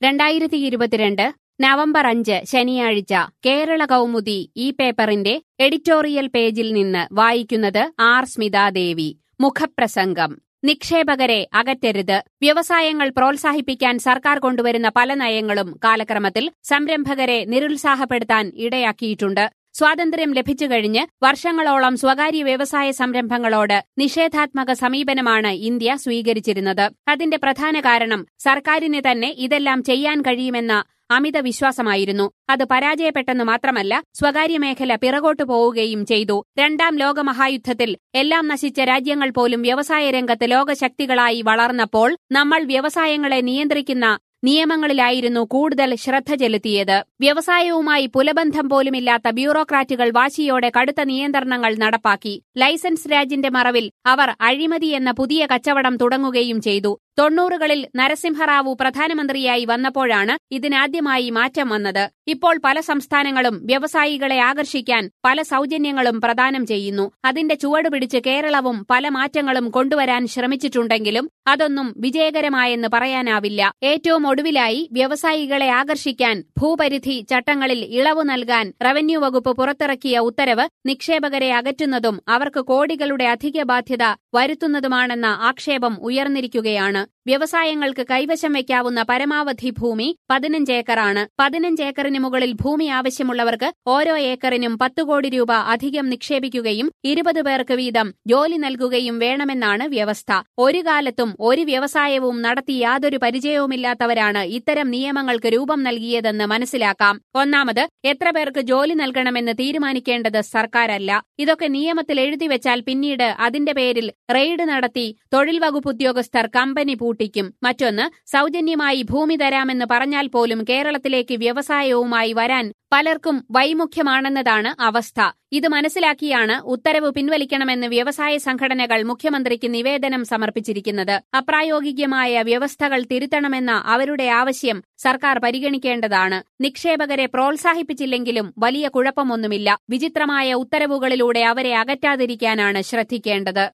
രണ്ടായിരത്തി ഇരുപത്തിരണ്ട് നവംബർ അഞ്ച് ശനിയാഴ്ച കേരള കൗമുദി ഈ പേപ്പറിന്റെ എഡിറ്റോറിയൽ പേജിൽ നിന്ന് വായിക്കുന്നത് ആർ സ്മിതാദേവി മുഖപ്രസംഗം നിക്ഷേപകരെ അകറ്റരുത് വ്യവസായങ്ങൾ പ്രോത്സാഹിപ്പിക്കാൻ സർക്കാർ കൊണ്ടുവരുന്ന പല നയങ്ങളും കാലക്രമത്തിൽ സംരംഭകരെ നിരുത്സാഹപ്പെടുത്താൻ ഇടയാക്കിയിട്ടുണ്ട് സ്വാതന്ത്ര്യം ലഭിച്ചു കഴിഞ്ഞ് വർഷങ്ങളോളം സ്വകാര്യ വ്യവസായ സംരംഭങ്ങളോട് നിഷേധാത്മക സമീപനമാണ് ഇന്ത്യ സ്വീകരിച്ചിരുന്നത് അതിന്റെ പ്രധാന കാരണം സർക്കാരിന് തന്നെ ഇതെല്ലാം ചെയ്യാൻ കഴിയുമെന്ന അമിത വിശ്വാസമായിരുന്നു അത് പരാജയപ്പെട്ടെന്ന് മാത്രമല്ല സ്വകാര്യ മേഖല പിറകോട്ടു പോവുകയും ചെയ്തു രണ്ടാം ലോകമഹായുദ്ധത്തിൽ എല്ലാം നശിച്ച രാജ്യങ്ങൾ പോലും വ്യവസായ രംഗത്ത് ലോകശക്തികളായി വളർന്നപ്പോൾ നമ്മൾ വ്യവസായങ്ങളെ നിയന്ത്രിക്കുന്ന നിയമങ്ങളിലായിരുന്നു കൂടുതൽ ശ്രദ്ധ ചെലുത്തിയത് വ്യവസായവുമായി പുലബന്ധം പോലുമില്ലാത്ത ബ്യൂറോക്രാറ്റുകൾ വാശിയോടെ കടുത്ത നിയന്ത്രണങ്ങൾ നടപ്പാക്കി ലൈസൻസ് രാജിന്റെ മറവിൽ അവർ അഴിമതി എന്ന പുതിയ കച്ചവടം തുടങ്ങുകയും ചെയ്തു തൊണ്ണൂറുകളിൽ നരസിംഹറാവു പ്രധാനമന്ത്രിയായി വന്നപ്പോഴാണ് ഇതിനാദ്യമായി മാറ്റം വന്നത് ഇപ്പോൾ പല സംസ്ഥാനങ്ങളും വ്യവസായികളെ ആകർഷിക്കാൻ പല സൗജന്യങ്ങളും പ്രദാനം ചെയ്യുന്നു അതിന്റെ ചുവട് പിടിച്ച് കേരളവും പല മാറ്റങ്ങളും കൊണ്ടുവരാൻ ശ്രമിച്ചിട്ടുണ്ടെങ്കിലും അതൊന്നും വിജയകരമായെന്ന് പറയാനാവില്ല ഏറ്റവും ഒടുവിലായി വ്യവസായികളെ ആകർഷിക്കാൻ ഭൂപരിധി ചട്ടങ്ങളിൽ ഇളവ് നൽകാൻ റവന്യൂ വകുപ്പ് പുറത്തിറക്കിയ ഉത്തരവ് നിക്ഷേപകരെ അകറ്റുന്നതും അവർക്ക് കോടികളുടെ അധിക ബാധ്യത വരുത്തുന്നതുമാണെന്ന ആക്ഷേപം ഉയർന്നിരിക്കുകയാണ് വ്യവസായങ്ങൾക്ക് കൈവശം വയ്ക്കാവുന്ന പരമാവധി ഭൂമി പതിനഞ്ച് ഏക്കറാണ് പതിനഞ്ച് ഏക്കറിന് മുകളിൽ ഭൂമി ആവശ്യമുള്ളവർക്ക് ഓരോ ഏക്കറിനും പത്ത് കോടി രൂപ അധികം നിക്ഷേപിക്കുകയും ഇരുപത് പേർക്ക് വീതം ജോലി നൽകുകയും വേണമെന്നാണ് വ്യവസ്ഥ ഒരു കാലത്തും ഒരു വ്യവസായവും നടത്തി യാതൊരു പരിചയവുമില്ലാത്തവരാണ് ഇത്തരം നിയമങ്ങൾക്ക് രൂപം നൽകിയതെന്ന് മനസ്സിലാക്കാം ഒന്നാമത് എത്ര പേർക്ക് ജോലി നൽകണമെന്ന് തീരുമാനിക്കേണ്ടത് സർക്കാരല്ല ഇതൊക്കെ നിയമത്തിൽ എഴുതിവെച്ചാൽ പിന്നീട് അതിന്റെ പേരിൽ റെയ്ഡ് നടത്തി തൊഴിൽ വകുപ്പ് ഉദ്യോഗസ്ഥർ കമ്പനി പൂട്ടിക്കും മറ്റൊന്ന് സൗജന്യമായി ഭൂമി തരാമെന്ന് പറഞ്ഞാൽ പോലും കേരളത്തിലേക്ക് വ്യവസായവുമായി വരാൻ പലർക്കും വൈമുഖ്യമാണെന്നതാണ് അവസ്ഥ ഇത് മനസ്സിലാക്കിയാണ് ഉത്തരവ് പിൻവലിക്കണമെന്ന് വ്യവസായ സംഘടനകൾ മുഖ്യമന്ത്രിക്ക് നിവേദനം സമർപ്പിച്ചിരിക്കുന്നത് അപ്രായോഗികമായ വ്യവസ്ഥകൾ തിരുത്തണമെന്ന അവരുടെ ആവശ്യം സർക്കാർ പരിഗണിക്കേണ്ടതാണ് നിക്ഷേപകരെ പ്രോത്സാഹിപ്പിച്ചില്ലെങ്കിലും വലിയ കുഴപ്പമൊന്നുമില്ല വിചിത്രമായ ഉത്തരവുകളിലൂടെ അവരെ അകറ്റാതിരിക്കാനാണ് ശ്രദ്ധിക്കേണ്ടത്